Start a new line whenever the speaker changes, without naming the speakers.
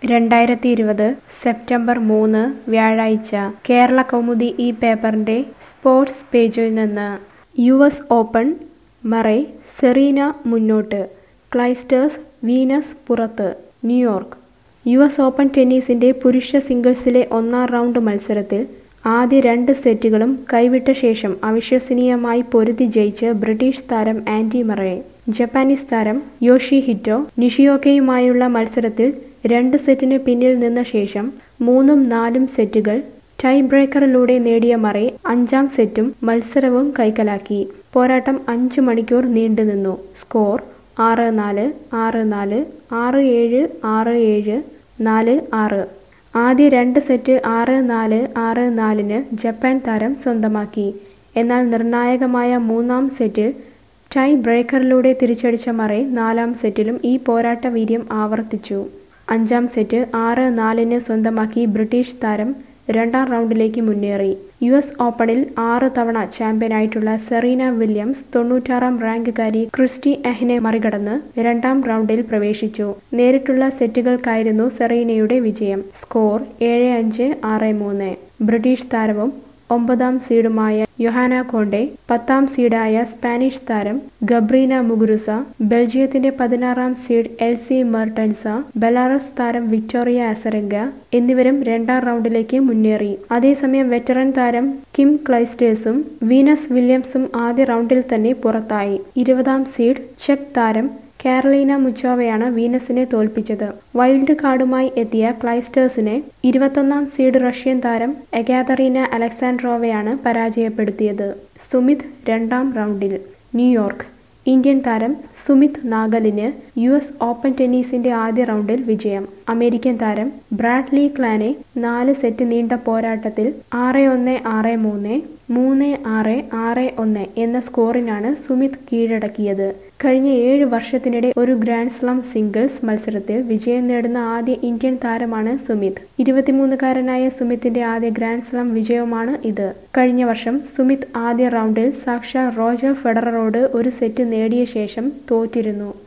രണ്ടായിരത്തി ഇരുപത് സെപ്റ്റംബർ മൂന്ന് വ്യാഴാഴ്ച കേരള കൗമുദി ഈ പേപ്പറിന്റെ സ്പോർട്സ് പേജിൽ നിന്ന് U S open Murray Serena മുന്നോട്ട് ക്ലൈസ്റ്റേഴ്സ് വീനസ് പുറത്ത് ന്യൂയോർക്ക് യു എസ് ഓപ്പൺ ടെന്നീസിന്റെ പുരുഷ സിംഗിൾസിലെ ഒന്നാം റൗണ്ട് മത്സരത്തിൽ ആദ്യ രണ്ട് സെറ്റുകളും കൈവിട്ട ശേഷം അവിശ്വസനീയമായി പൊരുതി ജയിച്ച് ബ്രിട്ടീഷ് താരം ആൻഡി മറേ ജപ്പാനീസ് താരം യോഷി ഹിറ്റോ നിഷിയോക്കയുമായുള്ള മത്സരത്തിൽ രണ്ട് സെറ്റിന് പിന്നിൽ നിന്ന ശേഷം മൂന്നും നാലും സെറ്റുകൾ ടൈ ബ്രേക്കറിലൂടെ നേടിയ മറേ അഞ്ചാം സെറ്റും മത്സരവും കൈക്കലാക്കി പോരാട്ടം അഞ്ച് മണിക്കൂർ നീണ്ടുനിന്നു സ്കോർ ആറ് നാല് ആറ് നാല് ആറ് ഏഴ് ആറ് ഏഴ് നാല് ആറ് ആദ്യ രണ്ട് സെറ്റ് ആറ് നാല് ആറ് നാലിന് ജപ്പാൻ താരം സ്വന്തമാക്കി എന്നാൽ നിർണായകമായ മൂന്നാം സെറ്റിൽ ടൈ ബ്രേക്കറിലൂടെ തിരിച്ചടിച്ച മറേ നാലാം സെറ്റിലും ഈ പോരാട്ട വീര്യം ആവർത്തിച്ചു അഞ്ചാം സെറ്റ് ആറ് നാലിന് സ്വന്തമാക്കി ബ്രിട്ടീഷ് താരം രണ്ടാം റൗണ്ടിലേക്ക് മുന്നേറി യു എസ് ഓപ്പണിൽ ആറ് തവണ ചാമ്പ്യനായിട്ടുള്ള സെറീന വില്യംസ് തൊണ്ണൂറ്റാറാം റാങ്കുകാരി ക്രിസ്റ്റി എഹ്നെ മറികടന്ന് രണ്ടാം റൗണ്ടിൽ പ്രവേശിച്ചു നേരിട്ടുള്ള സെറ്റുകൾക്കായിരുന്നു സെറീനയുടെ വിജയം സ്കോർ ഏഴ് അഞ്ച് ആറ് മൂന്ന് ബ്രിട്ടീഷ് താരവും ഒമ്പതാം സീഡുമായ യൊഹാന കോണ്ടെ പത്താം സീഡായ സ്പാനിഷ് താരം ഗബ്രീന മുഗുരുസ ബെൽജിയത്തിന്റെ പതിനാറാം സീഡ് എൽസി മെർട്ടൻസ ബെലാറസ് താരം വിക്ടോറിയ അസരംഗ എന്നിവരും രണ്ടാം റൗണ്ടിലേക്ക് മുന്നേറി അതേസമയം വെറ്ററൻ താരം കിം ക്ലൈസ്റ്റേഴ്സും വീനസ് വില്യംസും ആദ്യ റൗണ്ടിൽ തന്നെ പുറത്തായി ഇരുപതാം സീഡ് ചെക്ക് താരം കാരലീന മുച്ചോവയാണ് വീനസിനെ തോൽപ്പിച്ചത് വൈൽഡ് കാർഡുമായി എത്തിയ ക്ലൈസ്റ്റേഴ്സിനെ ഇരുപത്തൊന്നാം സീഡ് റഷ്യൻ താരം എഗാതറീന അലക്സാൻഡ്രോവയാണ് പരാജയപ്പെടുത്തിയത് സുമിത് രണ്ടാം റൗണ്ടിൽ ന്യൂയോർക്ക് ഇന്ത്യൻ താരം സുമിത് നാഗലിന് യു എസ് ഓപ്പൺ ടെന്നീസിന്റെ ആദ്യ റൗണ്ടിൽ വിജയം അമേരിക്കൻ താരം ബ്രാഡ്ലി ക്ലാനെ നാല് സെറ്റ് നീണ്ട പോരാട്ടത്തിൽ ആറ് ഒന്ന് ആറ് മൂന്ന് മൂന്ന് ആറ് ആറ് ഒന്ന് എന്ന സ്കോറിനാണ് സുമിത് കീഴടക്കിയത് കഴിഞ്ഞ ഏഴ് വർഷത്തിനിടെ ഒരു ഗ്രാൻഡ് സ്ലാം സിംഗിൾസ് മത്സരത്തിൽ വിജയം നേടുന്ന ആദ്യ ഇന്ത്യൻ താരമാണ് സുമിത് ഇരുപത്തിമൂന്നുകാരനായ സുമിത്തിന്റെ ആദ്യ ഗ്രാൻഡ് സ്ലാം വിജയവുമാണ് ഇത് കഴിഞ്ഞ വർഷം സുമിത് ആദ്യ റൗണ്ടിൽ സാക്ഷാൽ റോജർ ഫെഡററോട് ഒരു സെറ്റ് നേടിയ ശേഷം തോറ്റിരുന്നു